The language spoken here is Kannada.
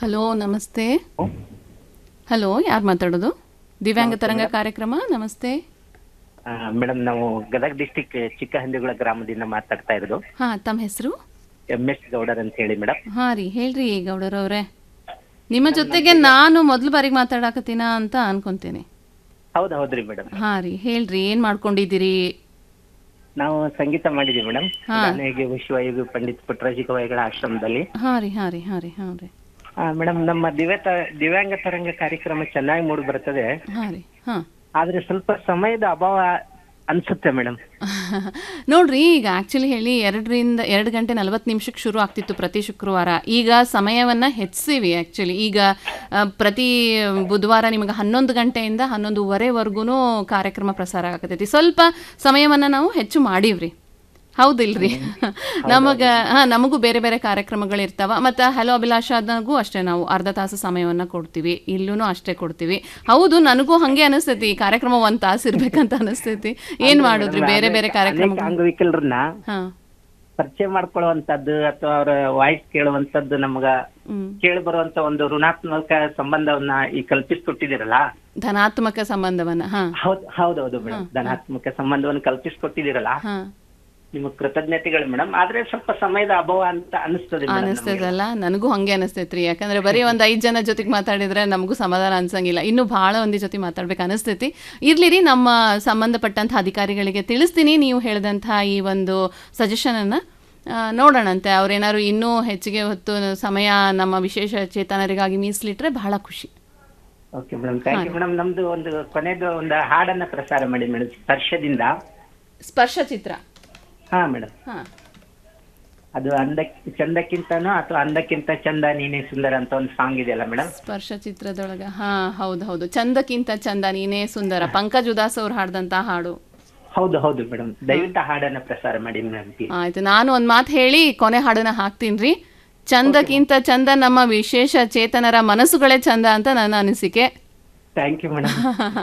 ಹಲೋ ನಮಸ್ತೆ ಹಲೋ ಯಾರು ಮಾತಾಡೋದು ದಿವ್ಯಾಂಗ ತರಂಗ ಕಾರ್ಯಕ್ರಮ ನಮಸ್ತೆ ಮೇಡಮ್ ನಾವು ಗದಗ ಡಿಸ್ಟಿಕ್ ಚಿಕ್ಕಹಂದಿಗುಳ ಗ್ರಾಮದಿಂದ ಮಾತಾಡ್ತಾ ಇರೋದು ಹಾ ತಮ್ಮ ಹೆಸರು ಎಂ ಎಸ್ ಗೌಡರ್ ಅಂತ ಹೇಳಿ ಮೇಡಮ್ ಹಾ ರೀ ಹೇಳ್ರಿ ಗೌಡರವ್ರೆ ನಿಮ್ಮ ಜೊತೆಗೆ ನಾನು ಮೊದಲು ಬಾರಿಗೆ ಮಾತಾಡಕತ್ತೀನ ಅಂತ ಅನ್ಕೊಂತೇನೆ ಹೌದು ಹೌದ್ರಿ ಮೇಡಮ್ ಹಾ ರೀ ಹೇಳ್ರಿ ಏನ್ ಮಾಡ್ಕೊಂಡಿದ್ದೀರಿ ನಾವು ಸಂಗೀತ ಮಾಡಿದೀವಿ ಮೇಡಮ್ ಗಾನಯೋಗಿ ವಿಶ್ವಯೋಗಿ ಪಂಡಿತ್ ಪುಟ್ಟರಾಜ ಗವಾಯಿಗಳ ಆಶ್ರಮದಲ್ಲಿ ಹಾ ರೀ ಹಾ ರೀ ಹಾ ರೀ ಹಾ ರೀ ಮೇಡಮ್ ನಮ್ಮ ದಿವ್ಯ ತ- ದಿವ್ಯಾಂಗ ತರಂಗ ಕಾರ್ಯಕ್ರಮ ಚೆನ್ನಾಗಿ ಮೂಡಿ ಬರ್ತದೆ ಹಾ ರೀ ಹಾ ಆದ್ರೆ ಸ್ವಲ್ಪ ಸಮಯದ ಅಭಾವ ಅನ್ಸುತ್ತೆ ಮೇಡಮ್ ನೋಡ್ರಿ ಈಗ ಆಕ್ಚುಲಿ ಹೇಳಿ ಎರಡರಿಂದ ಎರಡು ಗಂಟೆ ನಲವತ್ತು ನಿಮಿಷಕ್ಕೆ ಶುರು ಆಗ್ತಿತ್ತು ಪ್ರತಿ ಶುಕ್ರವಾರ ಈಗ ಸಮಯವನ್ನ ಹೆಚ್ಚಿಸಿವಿ ಆಕ್ಚುಲಿ ಈಗ ಆ, ಪ್ರತಿ ಬುಧವಾರ ನಿಮಗೆ ಹನ್ನೊಂದು ಗಂಟೆಯಿಂದ ಹನ್ನೊಂದುವರೆವರೆಗೂ ಕಾರ್ಯಕ್ರಮ ಪ್ರಸಾರ ಆಗತೈತಿ ಸ್ವಲ್ಪ ಸಮಯವನ್ನ ನಾವು ಹೆಚ್ಚು ಮಾಡೀವ್ರಿ ಹೌದಿಲ್ರಿ ನಮಗ ಹಾ ನಮಗೂ ಬೇರೆ ಬೇರೆ ಕಾರ್ಯಕ್ರಮಗಳು ಇರ್ತಾವ ಮತ್ತು ಹಲೋ ಅಭಿಲಾಷಾದಾಗೂ ಅಷ್ಟೇ ನಾವು ಅರ್ಧ ತಾಸು ಸಮಯವನ್ನ ಕೊಡ್ತೀವಿ ಇಲ್ಲೂ ಅಷ್ಟೇ ಕೊಡ್ತೀವಿ ಹೌದು ನನಗೂ ಹಂಗೆ ಅನಿಸ್ತೈತಿ ಈ ಕಾರ್ಯಕ್ರಮ ಒಂದ್ ತಾಸು ಇರ್ಬೇಕಂತ ಅನಿಸ್ತೈತಿ ಏನ್ ಮಾಡುದ್ರಿ ಬೇರೆ ಬೇರೆ ಕಾರ್ಯಕ್ರಮ ಅನೇಕ ಅಂಗವಿಕಲರನ್ನ ಹಾ ಪರಿಚಯ ಮಾಡ್ಕೊಳ್ಳುವಂತದ್ದು ಅಥವಾ ಅವರ ವಾಯ್ಸ್ ಕೇಳುವಂತದ್ದು ನಮಗ ಹ್ಮ್ ಕೇಳಿ ಬರುವಂತ ಒಂದು ಋಣಾತ್ಮಕ ಸಂಬಂಧವನ್ನ ಈ ಕಲ್ಪಿಸ್ಕೊಟ್ಟಿದ್ದೀರಲ್ಲ ಧನಾತ್ಮಕ ಸಂಬಂಧವನ್ನ ಹಾ ಹೌದ್ ಹೌದೌದು ಮೇಡಮ್ ಧನಾತ್ಮಕ ಸಂಬಂಧವನ್ನು ಕಲ್ಪಿಸ್ಕೊಟ್ಟಿದ್ದೀರಲ್ಲ ಹಾ ನಿಮಗೆ ಕೃತಜ್ಞತೆಗಳು ಮೇಡಮ್ ಆದ್ರೆ ಸ್ವಲ್ಪ ಸಮಯದ ಅಭಾವ ಅಂತ ಅನಿಸ್ತದೆ ಮೇಡಮ್ ಅನಿಸ್ತದಲ್ಲ ನನಗೂ ಹಂಗೆ ಅನಿಸ್ತೈತ್ರಿ ಯಾಕಂದ್ರೆ ಬರೀ ಒಂದ್ ಐದ್ ಜನ ಜೊತೆಗೆ ಮಾತಾಡಿದ್ರೆ ನಮಗೂ ಸಮಾಧಾನ ಅನ್ಸಂಗಿಲ್ಲ ಇನ್ನು ಬಹಳ ಮಂದಿ ಜೊತೆ ಮಾತಾಡ್ಬೇಕು ಅನಿಸ್ತೈತಿ ಇರ್ಲಿರಿ ನಮ್ಮ ಸಂಬಂಧಪಟ್ಟಂತ ಅಧಿಕಾರಿಗಳಿಗೆ ತಿಳಿಸ್ತೀನಿ ನೀವು ಹೇಳಿದಂತಹ ಈ ಒಂದು ಸಜೆಷನ್ ಅನ್ನ ಆ, ನೋಡೋಣಂತೆ ಅವ್ರೇನಾದ್ರು ಇನ್ನೂ ಹೆಚ್ಚಿಗೆ ಹೊತ್ತು ಸಮಯ ನಮ್ಮ ವಿಶೇಷ ಚೇತನರಿಗಾಗಿ ಮೀಸಲಿಟ್ರೆ ಬಹಳ ಖುಷಿ okay madam thank you madam ನಮ್ದು ಒಂದು ಕೊನೆದು ಒಂದು ಹಾಡನ್ನ ಪ್ರಸಾರ ಮಾಡಿ ಮೇಡಮ್ ಸ್ಪರ್ಶದಿಂದ ಸ್ಪರ್ಶ ಚಿತ್ರ ಹಾ ಮೇಡಮ್ ಹಾ ಅದು ಅಂದ ಚಂದಕ್ಕಿಂತನೂ ಅಥವಾ ಅಂದಕ್ಕಿಂತ ಚಂದ ನೀನೇ ಸುಂದರ ಅಂತ ಒಂದು ಸಾಂಗ್ ಇದೆಯಲ್ಲ ಮೇಡಮ್ ಸ್ಪರ್ಶ ಚಿತ್ರದೊಳಗ ಹಾ ಹೌದು ಹೌದು ಚಂದಕ್ಕಿಂತ ಚಂದ ನೀನೇ ಸುಂದರ ಪಂಕಜ್ ಉದಾಸ್ ಅವ್ರು ಹಾಡ್ದಂತ ಹಾಡು ಹೌದು ಹೌದು ಮೇಡಮ್ ದಯವಿಟ್ಟು ಆ ಹಾಡನ್ನ ಪ್ರಸಾರ ಮಾಡಿ ಮೇಡಮ್ ಆಯ್ತು ನಾನು ಒಂದ್ ಮಾತು ಹೇಳಿ ಕೊನೆ ಹಾಡನ್ನ ಹಾಕ್ತೀನಿ ಚಂದಕ್ಕಿಂತ ಚಂದ ನಮ್ಮ ವಿಶೇಷ ಚೇತನರ ಮನಸ್ಸುಗಳೇ ಚಂದ ಅಂತ ನನ್ನ ಅನಿಸಿಕೆ ಥ್ಯಾಂಕ್ ಯು ಮೇಡಮ್